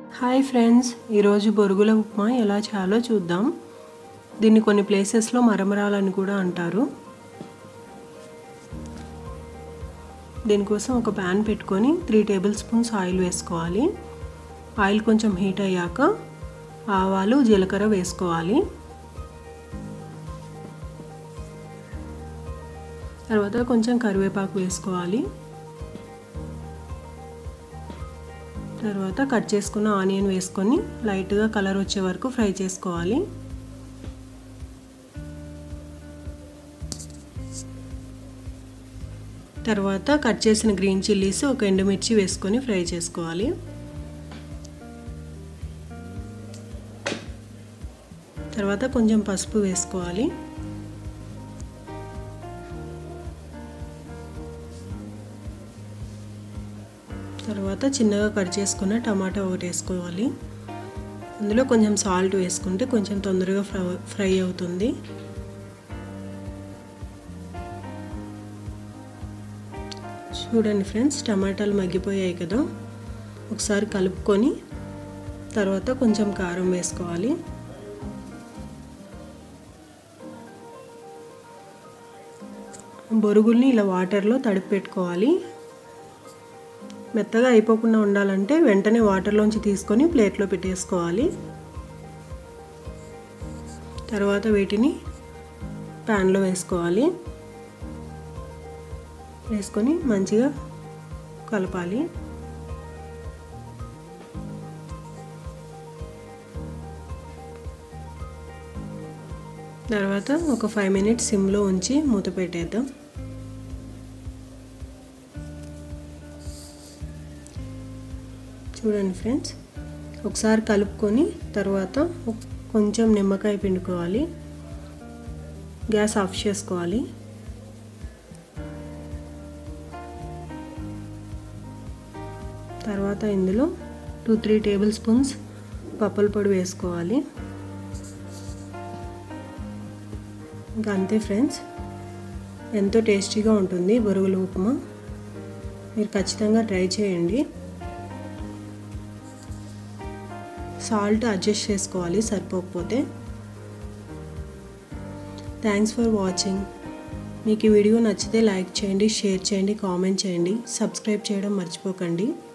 hi friends ఈరోజు బొరుగుల ఉప్మా ఎలా చేయాలో చూద్దాం దీన్ని కొన్ని ప్లేసెస్లో మరమరాలని కూడా అంటారు దీనికోసం ఒక ప్యాన్ పెట్టుకొని త్రీ టేబుల్ స్పూన్స్ ఆయిల్ వేసుకోవాలి ఆయిల్ కొంచెం హీట్ అయ్యాక ఆవాలు జీలకర్ర వేసుకోవాలి తర్వాత కొంచెం కరివేపాకు వేసుకోవాలి తర్వాత కట్ చేసుకున్న ఆనియన్ వేసుకొని లైట్గా కలర్ వచ్చే వరకు ఫ్రై చేసుకోవాలి తర్వాత కట్ చేసిన గ్రీన్ చిల్లీస్ ఒక ఎండుమిర్చి వేసుకొని ఫ్రై చేసుకోవాలి తర్వాత కొంచెం పసుపు వేసుకోవాలి తర్వాత చిన్నగా కట్ చేసుకున్న టమాటా ఒకటి వేసుకోవాలి అందులో కొంచెం సాల్ట్ వేసుకుంటే కొంచెం తొందరగా ఫ్రై అవుతుంది చూడండి ఫ్రెండ్స్ టమాటాలు మగ్గిపోయాయి కదా ఒకసారి కలుపుకొని తర్వాత కొంచెం కారం వేసుకోవాలి బొరుగుల్ని ఇలా వాటర్లో తడిపి పెట్టుకోవాలి మెత్తగా అయిపోకుండా ఉండాలంటే వెంటనే వాటర్లోంచి తీసుకొని ప్లేట్లో పెట్టేసుకోవాలి తర్వాత వీటిని ప్యాన్లో వేసుకోవాలి వేసుకొని మంచిగా కలపాలి తర్వాత ఒక ఫైవ్ మినిట్స్ సిమ్లో ఉంచి మూత పెట్టేద్దాం చూడండి ఫ్రెండ్స్ ఒకసారి కలుపుకొని తర్వాత కొంచెం నిమ్మకాయ పిండుకోవాలి గ్యాస్ ఆఫ్ చేసుకోవాలి తర్వాత ఇందులో టూ త్రీ టేబుల్ స్పూన్స్ పప్పుల పొడి వేసుకోవాలి ఇంకా అంతే ఫ్రెండ్స్ ఎంతో టేస్టీగా ఉంటుంది బొరుగుల ఉప్మా మీరు ఖచ్చితంగా ట్రై చేయండి సాల్ట్ అడ్జస్ట్ చేసుకోవాలి సరిపోకపోతే థ్యాంక్స్ ఫర్ వాచింగ్ మీకు ఈ వీడియో నచ్చితే లైక్ చేయండి షేర్ చేయండి కామెంట్ చేయండి సబ్స్క్రైబ్ చేయడం మర్చిపోకండి